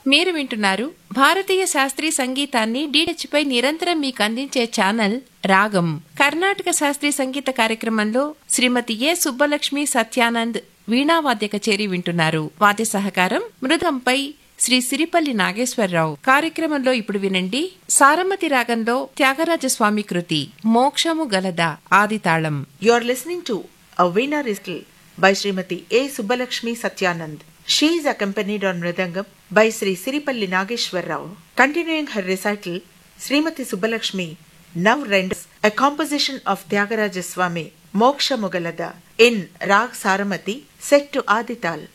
మీరు వింటున్నారు భారతీయ శాస్త్రీయ సంగీతాన్ని డీహెచ్ పై నిరంతరం మీకు అందించే ఛానల్ రాగం కర్ణాటక శాస్త్రీయ సంగీత కార్యక్రమంలో శ్రీమతి ఏ సుబ్బలక్ష్మి సత్యానంద్ వీణావాద్య కచేరి వింటున్నారు వాద్య సహకారం మృదంపై శ్రీ సిరిపల్లి నాగేశ్వరరావు కార్యక్రమంలో ఇప్పుడు వినండి సారమతి రాగంలో త్యాగరాజస్వామి కృతి మోక్షము గలదా ఆదితాళం You are listening to a Veena recital by Srimati A. Subbalakshmi Satyanand. She is accompanied on Mridangam by Sri Siripalli Nageshwar Rao. Continuing her recital, Srimati Subbalakshmi now renders a composition of Tyagaraja Swami, Moksha Mugalada, in Rag Saramati, set to Adital.